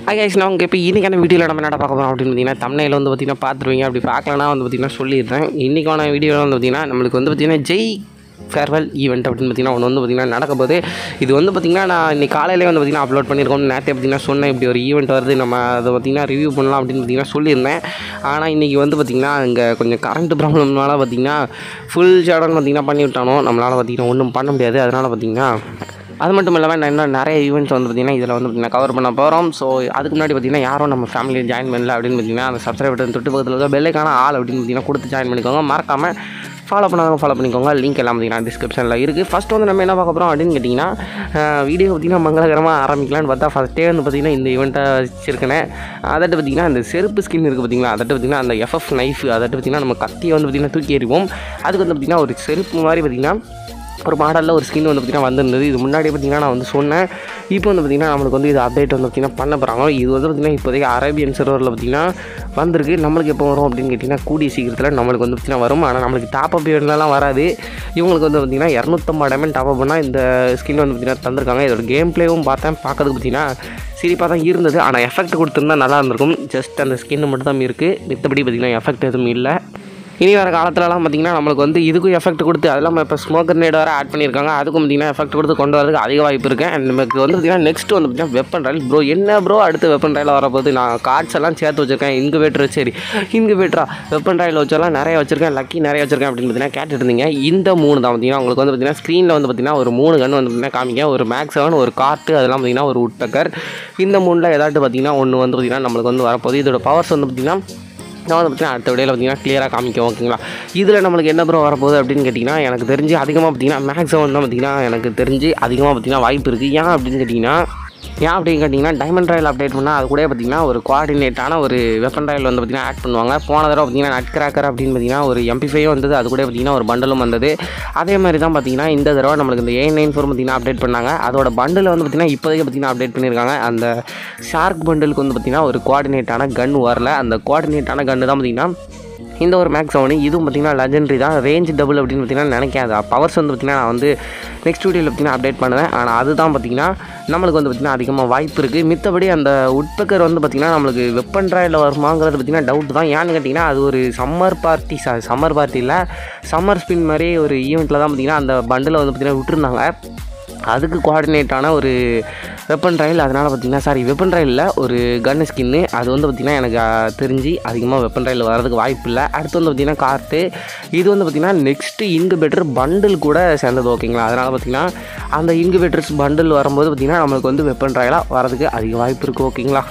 ஐயாஸ் நான் உங்கள் இப்போ இன்றைக்கான வீடியோவில் நம்ம என்ன பார்க்க போகிறோம் அப்படின்னு பார்த்தீங்கன்னா தமிழில் வந்து பார்த்தீங்கன்னா பார்த்துருவீங்க அப்படி பார்க்கலனா வந்து பார்த்தீங்கன்னா சொல்லிடுறேன் இன்றைக்கான வீடியோவில் வந்து பார்த்தீங்கன்னா நம்மளுக்கு வந்து பார்த்தீங்கன்னா ஜெய் ஃபேர்வெல் ஈவெண்ட் அப்படின்னு பார்த்தீங்கன்னா ஒன்று வந்து பார்த்தீங்கன்னா நடக்க போகுது இது வந்து பார்த்தீங்கன்னா நான் இன்னைக்கு காலையிலே வந்து பார்த்தீங்கன்னா அப்லோட் பண்ணியிருக்கோம் நேற்றே பார்த்தீங்கன்னா சொன்னேன் இப்படி ஒரு ஈவெண்ட் வருது நம்ம அதை பார்த்தீங்கன்னா ரிவ்யூ பண்ணலாம் அப்படின்னு பார்த்தீங்கன்னா சொல்லியிருந்தேன் ஆனால் இன்றைக்கி வந்து பார்த்தீங்கன்னா இங்கே கொஞ்சம் கரண்ட் ப்ராப்ளம்னால பார்த்தீங்கன்னா ஃபுல் ஷேடோன்னு பார்த்தீங்கன்னா பண்ணி விட்டானோ நம்மளால் பார்த்தீங்கன்னா ஒன்றும் பண்ண முடியாது அதனால் பார்த்தீங்கன்னா அது மட்டும் இல்லாமல் நான் இன்னும் நிறைய ஈவெண்ட்ஸ் வந்து பார்த்திங்கன்னா இதில் வந்து பார்த்திங்கன்னா கவர் பண்ண போகிறோம் ஸோ அதுக்கு முன்னாடி பார்த்திங்கன்னா யாரும் நம்ம ஃபேமிலியை ஜாயின் பண்ணல அப்படின்னு பார்த்தீங்கன்னா அந்த சப்ஸ்கிரைப் பட்டன் தொட்டு பக்கத்தில் இருக்க பெல்லைக்கான ஆள் அப்படின்னு பார்த்தீங்கன்னா கொடுத்து ஜாயின் பண்ணிக்கோங்க மறக்காமல் ஃபாலோ பண்ணாதவங்க ஃபாலோ பண்ணிக்கோங்க லிங்க் எல்லாம் பார்த்தீங்கன்னா டிஸ்கிரிப்ஷனில் இருக்குது ஃபஸ்ட் வந்து நம்ம என்ன பார்க்க போகிறோம் அப்படின்னு கேட்டிங்கன்னா வீடியோ பார்த்திங்கன்னா மங்களகரமாக ஆரம்பிக்கலான்னு பார்த்தா ஃபஸ்ட்டே வந்து பார்த்திங்கன்னா இந்த ஈவெண்ட்டை வச்சுருக்கேன் அதட்டு பார்த்திங்கன்னா அந்த செருப்பு ஸ்கின் இருக்குது பார்த்திங்களா அதட்டு பார்த்திங்கன்னா அந்த எஃப்எஃப் நைஃப் அதட்டு பார்த்திங்கன்னா நம்ம கத்தியை வந்து பார்த்திங்கன்னா தூக்கி எறிவோம் அதுக்கு வந்து பார்த்திங்கன்னா ஒரு செருப்பு மாதிரி பார்த்திங்கன்னா ஒரு மாடலில் ஒரு ஸ்கின் வந்து பார்த்திங்கன்னா வந்திருந்தது இது முன்னாடி பார்த்திங்கன்னா நான் வந்து சொன்னேன் இப்போ வந்து பார்த்திங்கன்னா நம்மளுக்கு வந்து இது அப்டேட் வந்து பார்த்திங்கன்னா பண்ண போகிறாங்க இது வந்து பார்த்திங்கன்னா இப்போதைக்கு அரேபியன் சர்வரில் பார்த்திங்கன்னா வந்திருக்கு நம்மளுக்கு எப்போ வரும் அப்படின்னு கேட்டிங்கன்னா கூடிய சீக்கிரத்தில் நம்மளுக்கு வந்து பார்த்திங்கன்னா வரும் ஆனால் நம்மளுக்கு டாப் அப் ஈவெண்ட்லாம் வராது இவங்களுக்கு வந்து பார்த்திங்கன்னா இரநூத்தம்பது டைமண்ட் டாப் அப் பண்ணால் இந்த ஸ்கின் வந்து பார்த்திங்கன்னா தந்திருக்காங்க இதோட கேம் ப்ளேவும் பார்த்தேன் பார்க்கறதுக்கு பார்த்திங்கன்னா சிரிப்பாக தான் இருந்தது ஆனால் எஃபெக்ட் கொடுத்துருந்தா நல்லா இருந்திருக்கும் ஜஸ்ட் அந்த ஸ்கின் மட்டும் தான் இருக்குது மித்தபடி பார்த்திங்கன்னா எஃபெக்ட் எதுவும் இல்லை இனி வர காலத்துலலாம் பார்த்திங்கன்னா நம்மளுக்கு வந்து இதுக்கும் எஃபெக்ட் கொடுத்து அது இல்லாமல் இப்போ ஸ்மோக் கிரனேட் வேறு ஆட் பண்ணியிருக்காங்க அதுக்கும் பார்த்திங்கன்னா எஃபெக்ட் கொடுத்து கொண்டு வரதுக்கு அதிக வாய்ப்பு இருக்குது அண்ட் நமக்கு வந்து பார்த்திங்கன்னா நெக்ஸ்ட் வந்து பார்த்திங்கன்னா வெப்பன் ரயில் ப்ரோ என்ன ப்ரோ அடுத்து வெப்பன் ரயில் வரப்போகுது நான் கார்ட்ஸ் எல்லாம் சேர்த்து வச்சிருக்கேன் இன்குபேட்டர் சரி இன்குபேட்டரா வெப்பன் ரயில் வச்செல்லாம் நிறைய வச்சிருக்கேன் லக்கி நிறைய வச்சிருக்கேன் அப்படின்னு பார்த்தீங்கன்னா கேட்டுட்டு இருந்தீங்க இந்த மூணு தான் பார்த்திங்கன்னா உங்களுக்கு வந்து பார்த்திங்கன்னா ஸ்க்ரீனில் வந்து பார்த்திங்கன்னா ஒரு மூணு கன் வந்து பார்த்திங்கன்னா காமிக்க ஒரு மேக்ஸ் செவன் ஒரு கார்ட்டு அதெல்லாம் பார்த்திங்கன்னா ஒரு உட்பக்கர் இந்த மூணில் ஏதாட்டு பார்த்திங்கன்னா ஒன்று வந்து பார்த்திங்கன்னா நம்மளுக்கு வந்து வரப்போகுது இதோட பவர்ஸ் வந்து பார்த்திங்கன்னா நான் வந்து பார்த்தீங்கன்னா அடுத்த விடையில் பார்த்தீங்கன்னா கிளியராக காமிக்கும் ஓகேங்களா இதில் நம்மளுக்கு என்ன ப்ரோ வரப்போகுது அப்படின்னு கேட்டிங்கன்னா எனக்கு தெரிஞ்சு அதிகமாக பார்த்தீங்கன்னா மேக்ஸிமம் தான் பார்த்தீங்கன்னா எனக்கு தெரிஞ்சு அதிகமாக பார்த்தீங்கன்னா வாய்ப்பு இருக்குது ஏன் அப்படின்னு கேட்டிங்கன்னா ஏன் அப்படின்னு கேட்டிங்கன்னா டைமண்ட் ராயல் அப்டேட் பண்ணால் அது கூட பார்த்தீங்கன்னா ஒரு கோஆர்டினேட்டான ஒரு வெப்பன் ராயல் வந்து பார்த்திங்கன்னா ஆட் பண்ணுவாங்க போன தடவை பார்த்தீங்கன்னா நட் கிராக்கர் அப்படின்னு பார்த்தீங்கன்னா ஒரு எம்பிஃபையும் வந்தது அது கூட பார்த்தீங்கன்னா ஒரு பண்டலும் வந்தது அதே மாதிரி தான் பார்த்தீங்கன்னா இந்த தடவை நம்மளுக்கு இந்த ஏ நைன் ஃபோர் பார்த்தீங்கன்னா அப்டேட் பண்ணாங்க அதோட பண்டில் வந்து பார்த்திங்கன்னா இப்போதைக்கு பார்த்தீங்கன்னா அப்டேட் பண்ணியிருக்காங்க அந்த ஷார்க் பண்டலுக்கு வந்து பார்த்திங்கன்னா ஒரு கோஆர்டினேட்டான கன் வரல அந்த கோஆர்டினேட்டான கன்று தான் பார்த்திங்கன்னா இந்த ஒரு மேக்ஸ் செவனு இதுவும் பார்த்திங்கன்னா லெஜெண்டரி தான் ரேஞ்ச் டபுள் அப்படின்னு பார்த்தீங்கன்னா நினைக்காது பவர்ஸ் வந்து பார்த்திங்கன்னா நான் வந்து நெக்ஸ்ட் வீடியோவில் பார்த்திங்கன்னா அப்டேட் பண்ணுவேன் ஆனால் அதுதான் பார்த்திங்கன்னா நம்மளுக்கு வந்து பார்த்திங்கன்னா அதிகமாக வாய்ப்பு இருக்குது மித்தபடி அந்த உட்பக்கர் வந்து பார்த்திங்கன்னா நம்மளுக்கு வெப்பன் ட்ராயில் வருமாங்கிறது பார்த்திங்கன்னா டவுட் தான் ஏன்னு கேட்டிங்கன்னா அது ஒரு சம்மர் பார்ட்டி ச சம்மர் பார்ட்டியில் சம்மர் ஸ்பின் மாதிரி ஒரு ஈவெண்ட்டில் தான் பார்த்திங்கன்னா அந்த பண்டில் வந்து பார்த்திங்கன்னா விட்டுருந்தாங்க அதுக்கு கோஆர்டினேட்டான ஒரு வெப்பன் ரயில் அதனால் பார்த்திங்கன்னா சாரி வெப்பன் ரயிலில் ஒரு கன் ஸ்கின்னு அது வந்து பார்த்திங்கன்னா எனக்கு அஹ், தெரிஞ்சு அதிகமாக வெப்பன் ரயில் வரதுக்கு வாய்ப்பு இல்லை அடுத்து வந்து பார்த்திங்கன்னா கார்ட்டு இது வந்து பார்த்திங்கன்னா நெக்ஸ்ட்டு இன்குபேட்டர் பண்டில் கூட சேர்ந்தது ஓகேங்களா அதனால் பார்த்திங்கன்னா அந்த இன்குபேட்டர்ஸ் பண்டில் வரும்போது பார்த்திங்கன்னா நம்மளுக்கு வந்து வெப்பன் ரயிலாக வரதுக்கு அதிக வாய்ப்பு இருக்குது ஓகேங்களா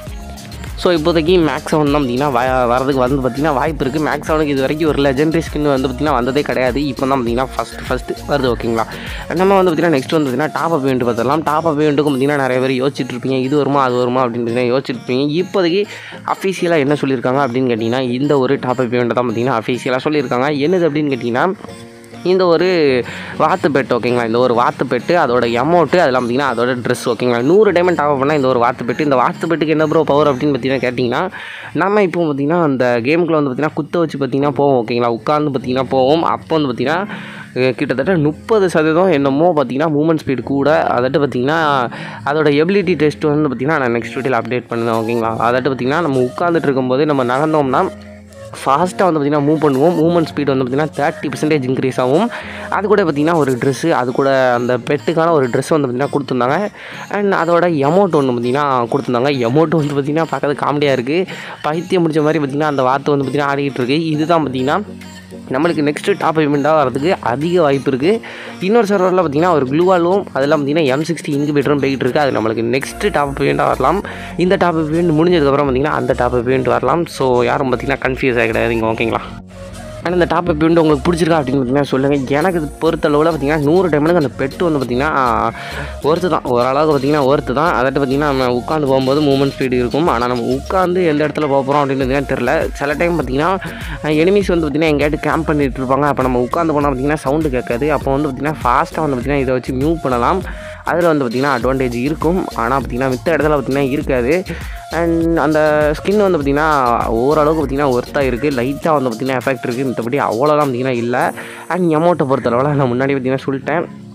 ஸோ இப்போதைக்கு மேக்ஸ் செவன் தான் பார்த்திங்கன்னா வ வரதுக்கு வந்து பார்த்திங்கன்னா வாய்ப்பு இருக்குது மேக்ஸ் செவனுக்கு இது வரைக்கும் ஒரு லெஜெண்டரி ஸ்கின் வந்து பார்த்திங்கன்னா வந்ததே கிடையாது இப்போ தான் பார்த்திங்கன்னா ஃபஸ்ட் ஃபஸ்ட்டு வருது ஓகேங்களா நம்ம வந்து பார்த்திங்கன்னா நெக்ஸ்ட் வந்து பார்த்திங்கன்னா டாப் அப் வேண்டு பார்த்துடலாம் டாப் அப் வேண்டுக்கும் பார்த்திங்கன்னா நிறைய பேர் யோசிச்சுட்டு இருப்பீங்க இது வருமா அது வருமா அப்படின்னு பார்த்தீங்கன்னா யோசிச்சுட்டு இருப்பீங்க இப்போதைக்கு அஃபீஷியலாக என்ன சொல்லியிருக்காங்க அப்படின்னு கேட்டிங்கன்னா இந்த ஒரு டாப் அப் வேண்டு தான் பார்த்திங்கன்னா அஃபீஷியலாக சொல்லியிருக்காங்க என்னது அப்படின்னு கேட்டிங்கன்னா இந்த ஒரு வாத்து பெட் ஓகேங்களா இந்த ஒரு வாத்து பெட்டு அதோட அமௌண்ட்டு அதெல்லாம் பார்த்தீங்கன்னா அதோட ட்ரெஸ் ஓகேங்களா நூறு டைமண்ட் ஆஃப் பண்ணால் இந்த ஒரு வாத்து பெட்டு இந்த வாத்து பெட்டுக்கு என்ன ப்ரோ பவர் அப்படின்னு பார்த்தீங்கன்னா கேட்டிங்கன்னா நம்ம இப்போ பார்த்தீங்கன்னா அந்த கேமுக்குள்ள வந்து பார்த்தீங்கன்னா குத்த வச்சு பார்த்தீங்கன்னா போவோம் ஓகேங்களா உட்காந்து பார்த்தீங்கன்னா போவோம் அப்போ வந்து பார்த்தீங்கன்னா அஹ் கிட்டத்தட்ட முப்பது சதவீதம் என்னமோ பார்த்தீங்கன்னா மூமெண்ட் ஸ்பீடு கூட அதட்டு பார்த்தீங்கன்னா அதோட எபிலிட்டி டெஸ்ட் வந்து பார்த்தீங்கன்னா நான் நெக்ஸ்ட் வீடியோவில் அப்டேட் பண்ணுவேன் ஓகேங்களா அதட்டு பார்த்தீங்கன்னா நம்ம உட்காந்துட்டு இருக்கும்போது நம்ம நகர்ந்தோம்னா ஃபாஸ்ட்டாக வந்து பார்த்திங்கன்னா மூவ் பண்ணுவோம் மூவ்மெண்ட் ஸ்பீட் வந்து பார்த்திங்கன்னா தேர்ட்டி பர்சன்டேஜ் இன்க்ரீஸ் ஆகும் அது கூட பார்த்திங்கன்னா ஒரு ட்ரெஸ்ஸு அது கூட அந்த பெட்டுக்கான ஒரு ட்ரெஸ் வந்து பார்த்திங்கன்னா கொடுத்துருந்தாங்க அண்ட் அதோட எமௌண்ட் ஒன்று பார்த்திங்கன்னா கொடுத்துருந்தாங்க எமௌண்ட் வந்து பார்த்திங்கன்னா பார்க்கறது காமெடியாக இருக்குது பைத்தியம் முடிச்ச மாதிரி பார்த்திங்கன்னா அந்த வாத்து வந்து பார்த்திங்கன்னா ஆடிக்கிட்டு இருக்கு இதுதான் பார்த்திங்கன்னா நம்மளுக்கு நெக்ஸ்ட்டு டாப் இவெண்ட்டாக வரதுக்கு அதிக வாய்ப்பு இருக்குது இன்னொரு சர்வரில் பார்த்திங்கன்னா ஒரு க்ளூவாலும் அதெல்லாம் பார்த்திங்கன்னா எம் சிக்ஸ்டி இன்குபேட்டரும் போய்கிட்டு இருக்குது அது நம்மளுக்கு நெக்ஸ்ட்டு டாப் இவெண்ட்டாக வரலாம் இந்த டாப் இவெண்ட் முடிஞ்சதுக்கப்புறம் பார்த்திங்கன்னா அந்த டாப் இவெண்ட் வரலாம் ஸோ யாரும் பார்த்திங்கன்னா கன்ஃபியூஸ் ஆகிடாதீங்க ஓகேங்களா ஆனால் இந்த டாப் இவெண்ட் உங்களுக்கு பிடிச்சிருக்கா அப்படின்னு பார்த்தீங்கன்னா சொல்லுங்கள் எனக்கு இது பொறுத்தளவில் பார்த்திங்கன்னா நூறு டைமுக்கு அந்த பெட்டு வந்து பார்த்திங்கன்னா ஒருத்து தான் ஓரளவுக்கு பார்த்திங்கன்னா ஒருத்து தான் அதாட்டு பார்த்திங்கன்னா நம்ம உட்காந்து போகும்போது மூமெண்ட் ஸ்பீடு இருக்கும் ஆனால் நம்ம உட்காந்து எந்த இடத்துல போக போகிறோம் அப்படின்னு பார்த்தீங்கன்னா தெரில சில டைம் பார்த்திங்கன்னா எனிமீஸ் வந்து பார்த்திங்கன்னா எங்கேயாட்டு கேம்ப் பண்ணிட்டு இருப்பாங்க அப்போ நம்ம உட்காந்து போனால் பார்த்திங்கன்னா சவுண்டு கேட்காது அப்போ வந்து பார்த்திங்கன்னா ஃபாஸ்ட்டாக வந்து பார்த்திங்கன்னா இதை வச்சு மியூவ் பண்ணலாம் அதில் வந்து பார்த்திங்கன்னா அட்வான்டேஜ் இருக்கும் ஆனால் பார்த்திங்கன்னா மித்த இடத்துல பார்த்திங்கன்னா இருக்காது அண்ட் அந்த ஸ்கின் வந்து பார்த்திங்கன்னா ஓரளவுக்கு பார்த்திங்கன்னா ஒர்த்தாக இருக்குது லைட்டாக வந்து பார்த்திங்கன்னா எஃபெக்ட் இருக்குது மற்றபடி அவ்வளோலாம் பார்த்திங்கன்னா இல்லை அண்ட் அமௌண்ட்டை பொறுத்தளவில் நான் முன்னாடி பார்த்திங்கன்னா சொல்லிட்டேன்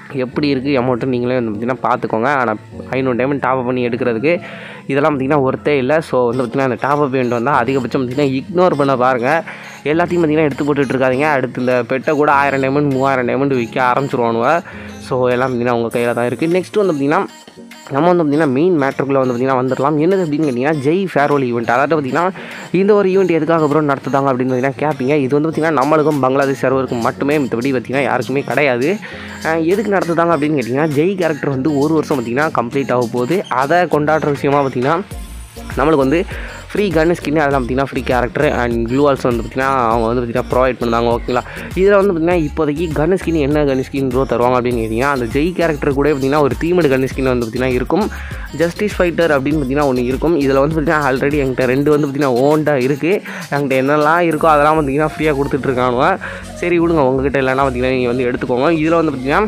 எப்படி இருக்குது அமௌண்ட்டு நீங்களே வந்து பார்த்திங்கன்னா பார்த்துக்கோங்க ஆனால் ஐநூறு டைமண்ட் டாப் பண்ணி எடுக்கிறதுக்கு இதெல்லாம் பார்த்திங்கன்னா ஒர்த்தே இல்லை ஸோ வந்து பார்த்திங்கன்னா அந்த டாப் அப் வந்தால் அதிகபட்சம் பார்த்திங்கன்னா இக்னோர் பண்ண பாருங்கள் எல்லாத்தையும் பார்த்திங்கன்னா எடுத்து போட்டுட்டு இருக்காதீங்க அடுத்து இந்த பெட்டை கூட ஆயிரம் டைமண்ட் மூவாயிரம் டைமண்ட் விற்க ஆரம்பிச்சிருவானுவ ஸோ எல்லாம் பார்த்திங்கன்னா உங்கள் கையில் தான் இருக்குது நெக்ஸ்ட் வந்து பார்த்திங்கன்னா நம்ம வந்து பார்த்திங்கன்னா மெயின் மேட்ருக்குள்ளே வந்து பார்த்திங்கன்னா வந்துடலாம் என்னது அப்படின்னு கேட்டிங்கன்னா ஜெய் ஃபேர்வெல் ஈவெண்ட் அதாவது பார்த்திங்கன்னா இந்த ஒரு ஈவெண்ட் எதுக்காக அப்புறம் நடத்துதாங்க அப்படின்னு பார்த்தீங்கன்னா கேட்பீங்க இது வந்து பார்த்திங்கன்னா நம்மளுக்கும் பங்களாதேஷ் சர்வருக்கும் மட்டுமே மற்றபடி பார்த்திங்கன்னா யாருக்குமே கிடையாது அஹ் எதுக்கு நடத்துதாங்க அப்படின்னு கேட்டிங்கன்னா ஜெய் கேரக்டர் வந்து ஒரு வருஷம் பார்த்திங்கன்னா கம்ப்ளீட் ஆக போகுது அதை கொண்டாடுற விஷயமா பார்த்திங்கன்னா நம்மளுக்கு வந்து ஃப்ரீ கன் ஸ்கின் அதெல்லாம் பார்த்திங்கன்னா free character and gloo walls வந்து பார்த்திங்கன்னா அவங்க வந்து பார்த்திங்கன்னா ப்ரொவைட் பண்ணுறாங்க ஓகேங்களா இதில் வந்து பார்த்திங்கன்னா இப்போதைக்கு கன் ஸ்கின் என்ன கன் ஸ்கின் ப்ரோ தருவாங்க அப்படின்னு கேட்டிங்கன்னா அந்த ஜெய் கேரக்டர் கூட பார்த்திங்கன்னா ஒரு தீமடு கன் ஸ்கின் வந்து பார்த்திங்கன்னா இருக்கும் ஜஸ்டிஸ் ஃபைட்டர் அப்படின்னு பார்த்திங்கன்னா ஒன்று இருக்கும் இதில் வந்து பார்த்திங்கன்னா ஆல்ரெடி என்கிட்ட ரெண்டு வந்து பார்த்திங்கன்னா ஓண்டாக இருக்குது என்கிட்ட என்னெல்லாம் இருக்கோ அதெல்லாம் பார்த்திங்கன்னா ஃப்ரீயாக கொடுத்துட்ருக்கானுவ சரி விடுங்க உங்ககிட்ட இல்லைன்னா பார்த்திங்கன்னா நீங்கள் வந்து எடுத்துக்கோங்க இதில் வந்து பார்த்திங்கன்னா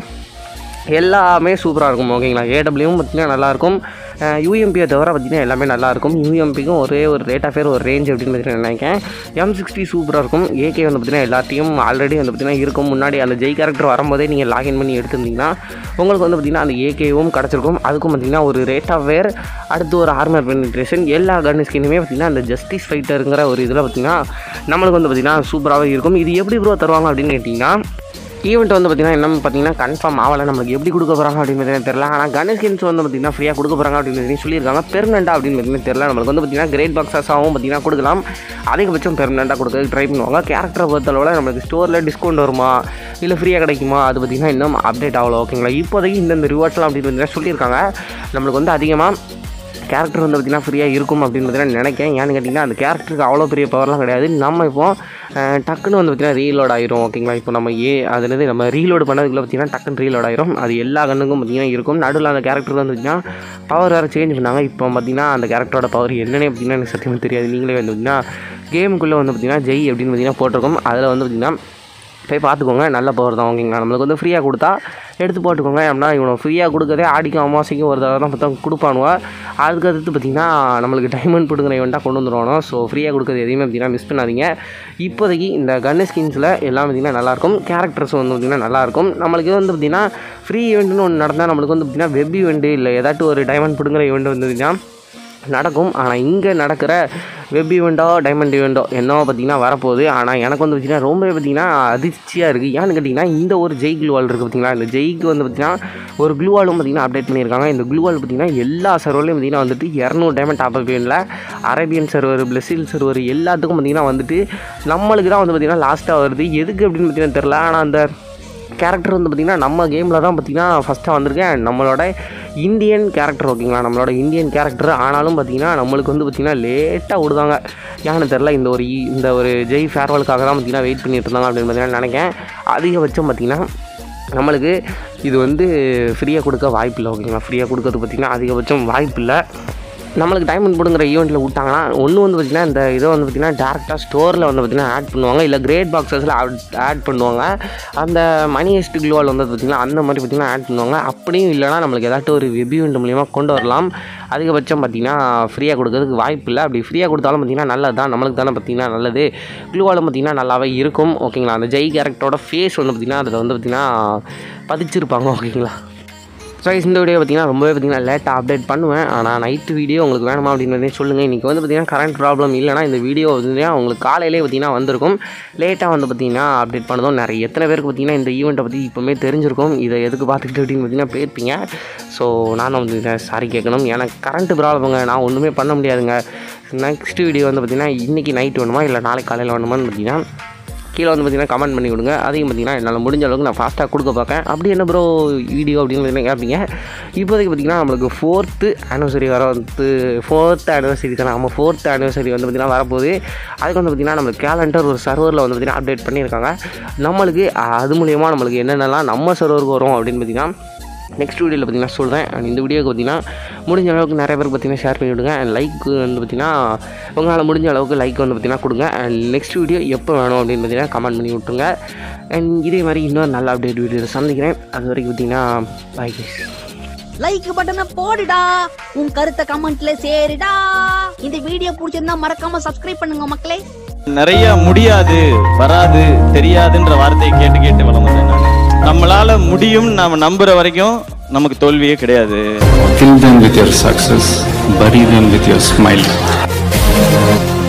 எல்லாமே சூப்பராக இருக்கும் ஓகேங்களா ஏடபிள்யூவும் பார்த்திங்கன்னா நல்லாயிருக்கும் யூஎம்பியை தவிர பார்த்திங்கன்னா எல்லாமே நல்லாயிருக்கும் யூஎம்பிக்கும் ஒரே ஒரு ரேட் ஆஃப் ஃபேர் ஒரு ரேஞ்ச் அப்படின்னு பார்த்திங்கன்னா நினைக்கிறேன் எம் சிக்ஸ்டி சூப்பராக இருக்கும் ஏகே வந்து பார்த்திங்கன்னா எல்லாத்தையும் ஆல்ரெடி வந்து பார்த்திங்கன்னா இருக்கும் முன்னாடி அந்த ஜெய் கேரக்டர் வரும்போதே நீங்கள் லாகின் பண்ணி எடுத்திருந்தீங்கன்னா உங்களுக்கு வந்து பார்த்திங்கன்னா அந்த ஏகேவும் கிடச்சிருக்கும் அதுக்கும் பார்த்திங்கன்னா ஒரு ரேட் ஆஃப் வேர் அடுத்து ஒரு ஆர்மர் பெனிட்ரேஷன் எல்லா கன் ஸ்கின்னுமே பார்த்திங்கன்னா அந்த ஜஸ்டிஸ் ஃபைட்டருங்கிற ஒரு இதில் பார்த்திங்கன்னா நம்மளுக்கு வந்து பார்த்திங்கன்னா சூப்பராகவே இருக்கும் இது எப்படி ப்ரோ தருவாங்க அப்படின்னு கேட்டிங்கன்னா ஈவெண்ட் வந்து பார்த்திங்கன்னா என்ன பார்த்தீங்கன்னா கன்ஃபார்ம் ஆகலை நம்மளுக்கு எப்படி கொடுக்க போகிறாங்க அப்படின்னு பார்த்தீங்கன்னா தெரியல ஆனால் கணேஷ்கின்ஸ் வந்து பார்த்திங்கன்னா ஃப்ரீயாக கொடுக்க போகிறாங்க அப்படின்னு பார்த்தீங்கன்னா சொல்லியிருக்காங்க பெர்மனெண்ட்டாக அப்படின்னு பார்த்தீங்கன்னா தெரியல நம்மளுக்கு வந்து பார்த்திங்கன்னா கிரேட் பாக்ஸஸாகவும் பார்த்திங்கன்னா கொடுக்கலாம் அதிகபட்சம் பெர்மனெண்ட்டாக கொடுக்க ட்ரை பண்ணுவாங்க கேரக்டரை பொறுத்தளவில் நம்மளுக்கு ஸ்டோரில் டிஸ்கவுண்ட் வருமா இல்லை ஃப்ரீயாக கிடைக்குமா அது பார்த்திங்கன்னா இன்னும் அப்டேட் ஆகல ஓகேங்களா இப்போதைக்கு இந்தந்த ரிவார்ட்ஸ்லாம் அப்படின்னு பார்த்தீங்கன்னா சொல்லியிருக்காங்க நம்மளுக்கு வந்து அதிகமாக கேரக்டர் வந்து பார்த்திங்கன்னா ஃப்ரீயாக இருக்கும் அப்படின்னு பார்த்தீங்கன்னா நினைக்கிறேன் ஏன்னு கேட்டிங்கன்னா அந்த கேரக்டருக்கு அவ்வளோ பெரிய பவர்லாம் கிடையாது நம்ம இப்போ அஹ், டக்குன்னு வந்து பார்த்திங்கன்னா ரீலோட் ஆயிரும் ஓகேங்களா இப்போ நம்ம ஏ அதுலேருந்து நம்ம ரீலோடு பண்ணதுக்குள்ள பார்த்திங்கன்னா டக்குன்னு ரீலோட் ஆயிரும் அது எல்லா கண்ணுக்கும் பார்த்திங்கன்னா இருக்கும் நடுவில் அந்த கேரக்டர் வந்து பார்த்திங்கன்னா பவர் வேறு சேஞ்ச் பண்ணாங்க இப்போ பார்த்திங்கன்னா அந்த கேரக்டரோட பவர் என்னன்னே பார்த்திங்கன்னா எனக்கு சத்தியமாக தெரியாது நீங்களே வந்து பார்த்திங்கன்னா கேமுக்குள்ளே வந்து பார்த்திங்கன்னா ஜெய் அப்படின்னு பார்த்திங்கன்னா போட்டிருக்கோம் அதில் வந்து பார்த்திங்கன்னா போய் பார்த்துக்கோங்க நல்ல பவர் தான் ஓகேங்களா நம்மளுக்கு வந்து ஃப்ரீயாக கொடுத்தா எடுத்து போட்டுக்கோங்க அப்படின்னா இவனை ஃப்ரீயாக கொடுக்கறதே ஆடிக்கும் அமாவாசைக்கும் ஒரு தடவை தான் பார்த்தா கொடுப்பானுவ அதுக்கு அடுத்து பார்த்திங்கன்னா நம்மளுக்கு டைமண்ட் போட்டுக்கிற இவெண்ட்டாக கொண்டு வந்துடுவானோ ஸோ ஃப்ரீயாக கொடுக்குறது எதையுமே பார்த்திங்கன்னா மிஸ் பண்ணாதீங்க இப்போதைக்கு இந்த கன் ஸ்கின்ஸில் எல்லாம் பார்த்திங்கன்னா நல்லாயிருக்கும் கேரக்டர்ஸ் வந்து பார்த்திங்கன்னா நல்லாயிருக்கும் நம்மளுக்கு வந்து பார்த்திங்கன்னா ஃப்ரீ ஈவெண்ட்னு ஒன்று நடந்தால் நம்மளுக்கு வந்து பார்த்திங்கன்னா வெப் ஈவெண்ட்டு இல்லை ஏதாட்டும் ஒரு டைமண்ட் பிடுங்குற ஈவெண்ட் வந்து பார்த்திங்கன்னா நடக்கும் ஆனால் இங்கே நடக்கிற வெப் ஈவெண்ட்டோ டைமண்ட் ஈவெண்ட்டோ என்னவோ பார்த்திங்கன்னா வரப்போகுது ஆனால் எனக்கு வந்து பார்த்திங்கன்னா ரொம்பவே பார்த்திங்கன்னா அதிர்ச்சியாக இருக்குது ஏன்னு கேட்டிங்கன்னா இந்த ஒரு ஜெய் க்ளூவால் இருக்குது பார்த்திங்களா இந்த ஜெய்க்கு வந்து பார்த்திங்கன்னா ஒரு க்ளூவாலும் பார்த்திங்கன்னா அப்டேட் பண்ணியிருக்காங்க இந்த க்ளூவால் பார்த்திங்கன்னா எல்லா சர்வர்லையும் பார்த்திங்கன்னா வந்துட்டு இரநூறு diamond top up Arabian server பிளஸில் சர்வர் எல்லாத்துக்கும் பார்த்திங்கன்னா வந்துட்டு நம்மளுக்கு தான் வந்து பார்த்திங்கன்னா லாஸ்ட்டாக வருது எதுக்கு அப்படின்னு பார்த்திங்கன்னா தெரில ஆனால் அந்த கேரக்டர் வந்து பார்த்திங்கன்னா நம்ம கேமில் தான் பார்த்திங்கன்னா ஃபஸ்ட்டாக வந்திருக்கேன் நம்மளோட இந்தியன் கேரக்டர் ஓகேங்களா நம்மளோட இந்தியன் கேரக்டர் ஆனாலும் பார்த்திங்கன்னா நம்மளுக்கு வந்து பார்த்திங்கன்னா லேட்டாக விடுதாங்க ஏன்னு தெரில இந்த ஒரு ஈ- இந்த ஒரு ஜெய் ஃபேர்வெலுக்காக தான் பார்த்திங்கன்னா வெயிட் பண்ணிட்டு இருந்தாங்க அப்படின்னு பார்த்தீங்கன்னா நினைக்கிறேன் அதிகபட்சம் பார்த்திங்கன்னா நம்மளுக்கு இது வந்து ஃப்ரீயாக கொடுக்க வாய்ப்பு இல்லை ஓகேங்களா ஃப்ரீயாக கொடுக்கறது பார்த்திங்கன்னா அதிகபட்சம் வாய்ப்பு இல்லை நம்மளுக்கு டைமண்ட் போடுங்கிற ஈவெண்ட்டில் விட்டாங்கன்னா ஒன்று வந்து பார்த்திங்கன்னா இந்த இதை வந்து பார்த்திங்கன்னா டேரெக்டாக ஸ்டோரில் வந்து பார்த்திங்கன்னா ஆட் பண்ணுவாங்க இல்லை கிரேட் பாக்ஸஸில் ஆட் பண்ணுவாங்க அந்த மணி எஸ்ட் க்ளோவால் வந்து பார்த்திங்கன்னா அந்த மாதிரி பார்த்திங்கன்னா ஆட் பண்ணுவாங்க அப்படியும் இல்லைனா நம்மளுக்கு ஏதாட்டும் ஒரு வெப் ஈவெண்ட் மூலியமாக கொண்டு வரலாம் அதிகபட்சம் பார்த்திங்கன்னா ஃப்ரீயாக கொடுக்கறதுக்கு வாய்ப்பு இல்லை அப்படி ஃப்ரீயாக கொடுத்தாலும் பார்த்திங்கன்னா நல்லது தான் நம்மளுக்கு தானே பார்த்திங்கன்னா நல்லது க்ளூவாலும் பார்த்திங்கன்னா நல்லாவே இருக்கும் ஓகேங்களா அந்த ஜெய் கேரக்டரோட ஃபேஸ் வந்து பார்த்திங்கன்னா அதில் வந்து பார்த்திங்கன்னா பதிச்சிருப்பாங்க ஓகேங்களா ஸோ இந்த வீடியோ பார்த்தீங்கன்னா ரொம்பவே பார்த்தீங்கன்னா லேட்டாக அப்டேட் பண்ணுவேன் ஆனால் நைட்டு வீடியோ உங்களுக்கு வேணுமா அப்படின்னு வந்து சொல்லுங்கள் இன்றைக்கி வந்து பார்த்தீங்கன்னா கரண்ட் ப்ராப்ளம் இல்லைனா இந்த வீடியோ வந்து உங்களுக்கு காலையிலே பார்த்தீங்கன்னா வந்திருக்கும் லேட்டாக வந்து பார்த்தீங்கன்னா அப்டேட் பண்ணதும் நிறைய எத்தனை பேருக்கு பார்த்தீங்கன்னா இந்த ஈவெண்ட்டை பற்றி இப்போவுமே தெரிஞ்சிருக்கும் இதை எதுக்கு பார்த்துக்கிட்டு அப்படின்னு பார்த்தீங்கன்னா போயிருப்பீங்க ஸோ நானும் வந்து சாரி கேட்கணும் எனக்கு கரண்ட் ப்ராப்ளமுங்க நான் ஒன்றுமே பண்ண முடியாதுங்க நெக்ஸ்ட் வீடியோ வந்து பார்த்தீங்கன்னா இன்றைக்கி நைட் வேணுமா இல்லை நாளைக்கு காலையில் வேணுமான்னு பார்த்தீங்கன்னா கீழே வந்து பார்த்தீங்கன்னா கமெண்ட் பண்ணி கொடுங்க அதையும் பார்த்தீங்கன்னா என்னால் முடிஞ்ச அளவுக்கு நான் ஃபாஸ்ட்டாக கொடுக்க பார்க்கேன் அப்படி என்ன ப்ரோ வீடியோ அப்படின்னு பார்த்தீங்கன்னா கேட்பீங்க இப்போதைக்கு பார்த்தீங்கன்னா நம்மளுக்கு ஃபோர்த்து ஆனிவர்சரி வர வந்து ஃபோர்த் ஆனிவர்சரி தானே ஆமாம் ஃபோர்த் ஆனிவர்சரி வந்து பார்த்திங்கன்னா வரப்போகுது அதுக்கு வந்து பார்த்திங்கன்னா நம்மளுக்கு கேலண்டர் ஒரு சர்வரில் வந்து பார்த்திங்கன்னா அப்டேட் பண்ணியிருக்காங்க நம்மளுக்கு அது மூலியமாக நம்மளுக்கு என்னென்னலாம் நம்ம சர்வருக்கு வரும் அப்படின்னு பார்த்தீங்கன்னா நெக்ஸ்ட் வீடியோவில் பார்த்தீங்கன்னா சொல்கிறேன் அண்ட் இந்த வீடியோக்கு பார்த்தீங்கன்னா முடிஞ்ச அளவுக்கு நிறைய பேருக்கு பார்த்தீங்கன்னா ஷேர் பண்ணி விடுங்க அண்ட் லைக் வந்து பார்த்தீங்கன்னா உங்களால் முடிஞ்ச அளவுக்கு லைக் வந்து பார்த்தீங்கன்னா கொடுங்க அண்ட் நெக்ஸ்ட் வீடியோ எப்போ வேணும் அப்படின்னு பார்த்தீங்கன்னா கமெண்ட் பண்ணி விட்டுருங்க அண்ட் இதே மாதிரி இன்னொரு நல்ல அப்டேட் வீடியோ சந்திக்கிறேன் அது வரைக்கும் பார்த்தீங்கன்னா பாய் லைக் பட்டனை போடுடா உன் கருத்தை கமெண்ட்ல சேருடா இந்த வீடியோ பிடிச்சிருந்தா மறக்காம சப்ஸ்கிரைப் பண்ணுங்க மக்களே நிறைய முடியாது வராது தெரியாதுன்ற வார்த்தையை கேட்டு கேட்டு வளர்ந்தேன் நான் நம்மளால முடியும் நாம நம்புற வரைக்கும் நமக்கு தோல்வியே கிடையாது Kill them with your success, bury them with your smile.